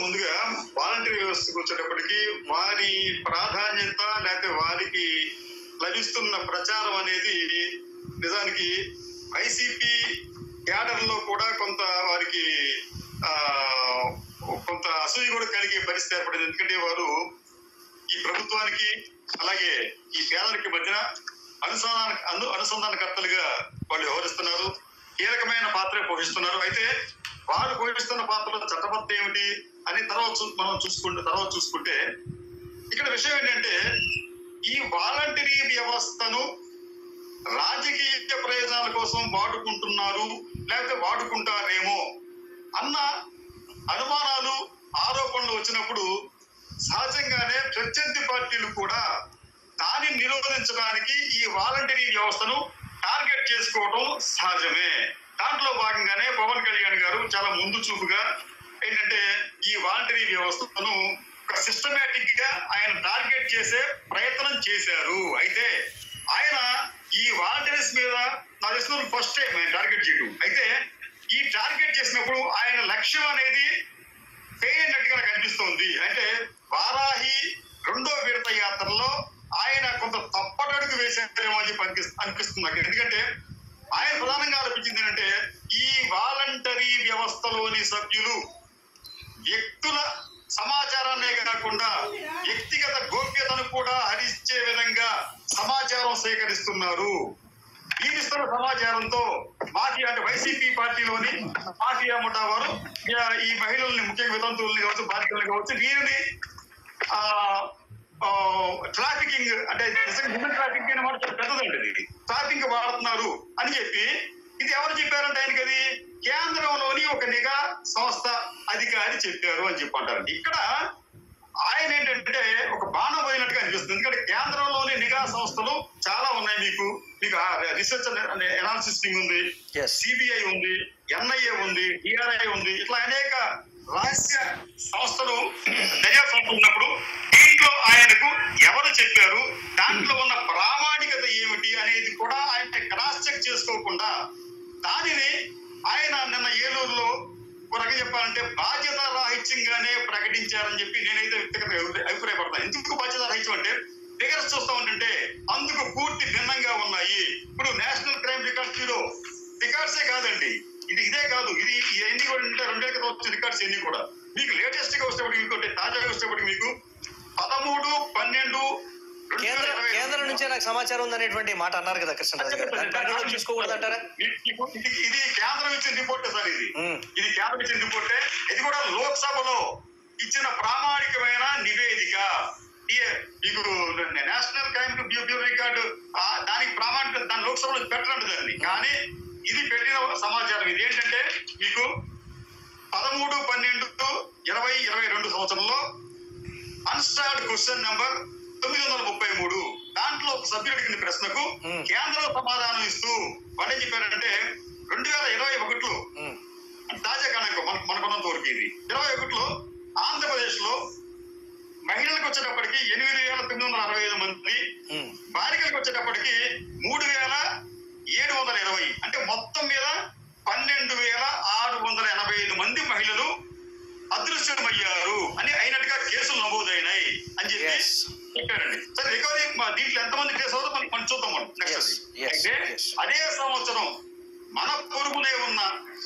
ముందుగా వాలంటీర్ వ్యవస్థకు వచ్చేటప్పటికి వారి ప్రాధాన్యత లేకపోతే వారికి లభిస్తున్న ప్రచారం అనేది నిజానికి వైసీపీ క్యాడర్ లో కూడా కొంత వారికి ఆ కొంత అసూయ కూడా కలిగే పరిస్థితి ఏర్పడింది ఎందుకంటే వారు ఈ ప్రభుత్వానికి అలాగే ఈ పేదలకి మధ్యన అనుసంధాన అను అనుసంధానకర్తలుగా వాళ్ళు వ్యవహరిస్తున్నారు కీలకమైన పాత్ర పోషిస్తున్నారు అయితే వారు పోషిస్తున్న పాత్రలో చట్టబద్ధ ఏమిటి అని తర్వాత చూ- మనం చూసుకుంటే తర్వాత చూసుకుంటే ఇక్కడ విషయం ఏంటంటే ఈ వాలంటరీ వ్యవస్థను రాజకీయ ప్రయోజనాల కోసం వాడుకుంటున్నారు లేకపోతే వాడుకుంటారేమో అన్న అనుమానాలు ఆరోపణలు వచ్చినప్పుడు సహజంగానే ప్రత్యర్థి పార్టీలు కూడా దాన్ని నిరోధించడానికి ఈ వాలంటరీ వ్యవస్థను టార్గెట్ చేసుకోవడం సహజమే దాంట్లో భాగంగానే పవన్ కళ్యాణ్ గారు చాలా ముందు చూపుగా ఏంటంటే ఈ వాలంటరీ వ్యవస్థను ఒక సిస్టమేటిక్ గా ఆయన టార్గెట్ చేసే ప్రయత్నం చేశారు అయితే ఆయన ఈ వాలంటీర్స్ మీద నా తెలిసిన ఫస్ట్ టైం ఆయన టార్గెట్ చేయడం అయితే ఈ టార్గెట్ చేసినప్పుడు ఆయన లక్ష్యం అనేది ఫెయిల్ అయినట్టుగా నాకు అనిపిస్తోంది అంటే వారాహి రెండో విడత యాత్రలో ఆయన కొంత తప్పటడుగు వేసారేమో అని చెప్పి అనిపిస్తు అనిపిస్తుంది నాకు ఎందుకంటే ఆయన ప్రధానంగా ఆలోచించింది ఏంటంటే ఈ వాలంటరీ వ్యవస్థలోని సభ్యులు వ్యక్తుల సమాచారాన్నే కాకుండా వ్యక్తిగత గోప్యతను కూడా హరించే విధంగా సమాచారం సేకరిస్తున్నారు వీరిస్తున్న సమాచారంతో మాఫియా అంటే వైసీపీ పార్టీలోని మాఫియా ముఠా వారు ఈ- ఈ మహిళల్ని ముఖ్యంగా వితంతువుల్ని కావచ్చు బాలికల్ని కావచ్చు వీరిని ఆ ఆ, ట్రాఫికింగ్ అంటే నిజంగా హ్యూమన్ ట్రాఫికింగ్ అనే మాట చాలా పెద్దదండి ఇది ట్రాఫికింగ్ వాడుతున్నారు అని చెప్పి ఇది ఎవరు చెప్పారంటే ఆయనకి అది కేంద్రంలోని ఒక నిఘా సంస్థ అధికారి చెప్పారు అని చెప్పి అంటారు ఇక్కడ ఆయన ఏంటంటే ఒక బాణం పోయినట్టుగా అనిపిస్తుంది ఎందుకంటే కేంద్రంలోని నిఘా సంస్థలు చాలా ఉన్నాయి మీకు మీకు రీసెర్చ్ ఎనాలిసిస్ టీమ్ ఉంది Yes. సిబిఐ ఉంది ఎన్ఐఏ ఉంది డిఆర్ఐ ఉంది ఇట్లా అనేక రహస్య సంస్థలు దర్యాప్తు సంస్థలు ఉన్నప్పుడు దీంట్లో ఆయనకు ఎవరు చెప్పారు దాంట్లో ఉన్న ప్రామాణికత ఏమిటి అనేది కూడా ఆయన క్రాస్ చెక్ చేసుకోకుండా దానిని ఆయన నిన్న ఏలూరులో ఒక రకంగా చెప్పాలంటే బాధ్యత రాహిత్యంగానే ప్రకటించారని చెప్పి నేనైతే వ్యక్తిగత అభిప్రాయపడతాను ఎందుకు బాధ్యత రాహిత్యం అంటే ఫిగర్స్ చూస్తా ఉంటుంటే అందుకు పూర్తి భిన్నంగా ఉన్నాయి ఇప్పుడు నేషనల్ క్రైమ్ రికార్డ్స్ బ్యూరో రికార్డ్సే కాదండి ఇది ఇదే కాదు ఇది ఎన్ని కూడా అంటే రెండేళ్ళ క్రితం వచ్చిన రికార్డ్స్ ఎన్ని కూడా మీకు లేటెస్ట్ గా వచ్చేప్పటికి మీకు అంటే తాజాగా వచ్చేప్పటికి మీకు పదమూడు పన్నెండు రెండు వేల కేంద్ర ఇరవై రెండు కేంద్రం నుంచే నాకు సమాచారం ఉందనేటువంటి మాట అన్నారు కదా కృష్ణరాజు గారు దాన్ని పరిగణలోకి తీసుకోకూడదు అంటారా ఇది ఇది కేంద్రం ఇచ్చిన రిపోర్టే సార్ ఇది మ్మ్. ఇది కేంద్రం ఇచ్చిన రిపోర్టే ఇది కూడా లోక్సభలో ఇచ్చిన ప్రామాణికమైన నివేదిక ఈ- మీకు నేషనల్ క్రైమ్ బ్యూరో రికార్డు ఆ, దానికి ప్రామాణిక దాని లోక్సభలో పెట్టినట్టు దాన్ని కానీ ఇది పెట్టిన సమాచారం ఇది ఏంటంటే మీకు పదమూడు పన్నెండు ఇరవై ఇరవై రెండు సంవత్సరంలో అన్స్టార్డ్ క్వశ్చన్ నెంబర్ తొమ్మిది వందల ముప్పై మూడు దాంట్లో ఒక సభ్యుడు అడిగిన ప్రశ్నకు Hmm. కేంద్రం సమాధానం ఇస్తూ వాళ్ళు ఏం చెప్పారంటే రెండు వేల ఇరవై ఒకటిలో ఉమ్, తాజా గణాంకం మన మనకున్నంత వరకు ఇది ఇరవై ఒకటిలో ఆంధ్రప్రదేశ్ లో మహిళలకు వచ్చేటప్పటికి ఎనిమిది వేల తొమ్మిది వందల అరవై ఐదు మంది ఉమ్, బాలికలకు వచ్చేటప్పటికి మూడు వేల ఏడు వందల ఇరవై అంటే మొత్తం మీద పన్నెండు వేల ఆరు వందల ఎనభై ఐదు మంది మహిళలు అదృశ్యమయ్యారు అని అయినట్టుగా కేసులు నమోదైనాయి అని చెప్పి Yes. చెప్పారండి సరే రికవరీ మా దీంట్లో ఎంతమంది కేసు అవుతుందో మనం మనం చూద్దాం మనం Yes, నెక్స్ట్ yes, అయితే yes. అదే సంవత్సరం మన పొరుగునే ఉన్న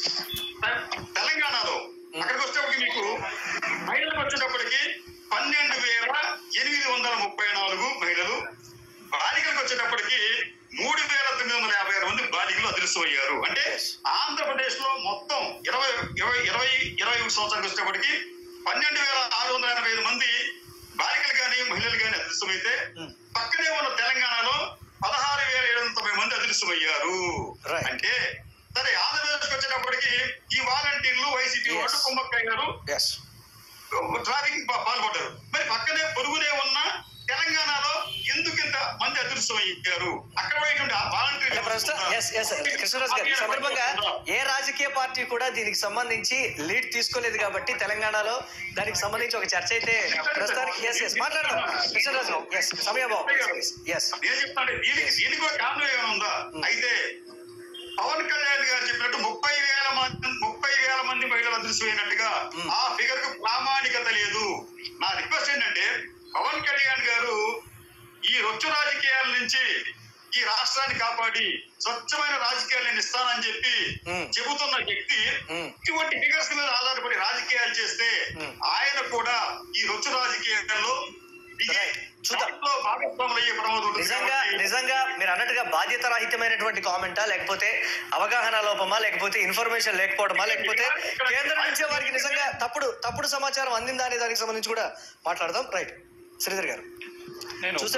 తె- తెలంగాణలో అక్కడికి వచ్చేప్పటికి మీకు మహిళలకు వచ్చేటప్పటికి పన్నెండు వేల ఎనిమిది వందల ముప్పై నాలుగు మహిళలు బాలికలకు వచ్చేటప్పటికి మూడు వేల తొమ్మిది వందల యాభై ఆరు మంది బాలికలు అదృశ్యమయ్యారు అంటే Yes. ఆంధ్రప్రదేశ్ లో మొత్తం ఇరవై ఇరవై ఇరవై ఇరవై ఒకటి సంవత్సరానికి వచ్చేటప్పటికి పన్నెండు వేల ఆరు వందల ఎనభై ఐదు మంది బాలికలు కానీ మహిళలు కానీ అదృశ్యమైతే Hmm. పక్కనే ఉన్న తెలంగాణలో పదహారు వేల ఏడు వందల తొంభై మంది అదృశ్యమయ్యారు Right. అంటే సరే ఆంధ్రప్రదేశ్కి వచ్చేటప్పటికి ఈ వాలంటీర్లు వైసీపీ Yes. వాళ్ళు కుమ్మక్కయ్యారు ఎస్ ట్రాఫిక్ పా- పాల్పడ్డారు మరి పక్కనే పొరుగునే ఉన్న తెలంగాణలో ఎందుకు ఇంత మంది అదృశ్యం అయ్యారు అక్కడ పోయేటువంటి ఆ వాలంటీర్లు అంటే ప్రస్తుతం ఎస్ ఎస్ కృష్ణరాజు గారు ఈ సందర్భంగా ఏ రాజకీయ పార్టీ కూడా దీనికి సంబంధించి లీడ్ తీసుకోలేదు కాబట్టి తెలంగాణలో దానికి సంబంధించి ఒక చర్చ అయితే ప్రస్తుతానికి ఎస్ ఎస్ మాట్లాడదాం కృష్ణరాజు గారు ఎస్ సమయభావం ఎస్ నేను చెప్తాను దీనికి దీనికి కూడా కారణం ఏమైనా ఉందా అయితే పవన్ కళ్యాణ్ గారు చెప్పినట్టు ముప్పై వేల మంది ముప్పై వేల మంది మహిళలు అదృశ్యమైనట్టుగా Hmm. ఆ ఫిగర్ కు ప్రామాణిక రిక్వెస్ట్ ఏంటంటే పవన్ కళ్యాణ్ గారు ఈ రొచ్చు రాజకీయాల నుంచి ఈ రాష్ట్రాన్ని కాపాడి స్వచ్ఛమైన రాజకీయాలు నేను ఇస్తానని చెప్పి Hmm. చెబుతున్న వ్యక్తి Hmm. ఇటువంటి ఫిగర్స్ మీద ఆధారపడి రాజకీయాలు చేస్తే Hmm. ఆయన కూడా ఈ రొచ్చు రాజకీయాల్లో దిగి Right. చూద్దాం. దాంట్లో భాగస్వాములయ్యే ప్రమాదం ఉంటుంది నిజంగా కాబట్టి నిజంగా మీరు అన్నట్టుగా బాధ్యత రహితమైనటువంటి కామెంటా లేకపోతే అవగాహన లోపమా లేకపోతే ఇన్ఫర్మేషన్ లేకపోవడమా లేకపోతే కేంద్రం నుంచే వారికి నిజంగా తప్పుడు తప్పుడు సమాచారం అందిందా అనే దానికి సంబంధించి కూడా మాట్లాడదాం రైట్ శ్రీధర్ గారు నేను చూస్తే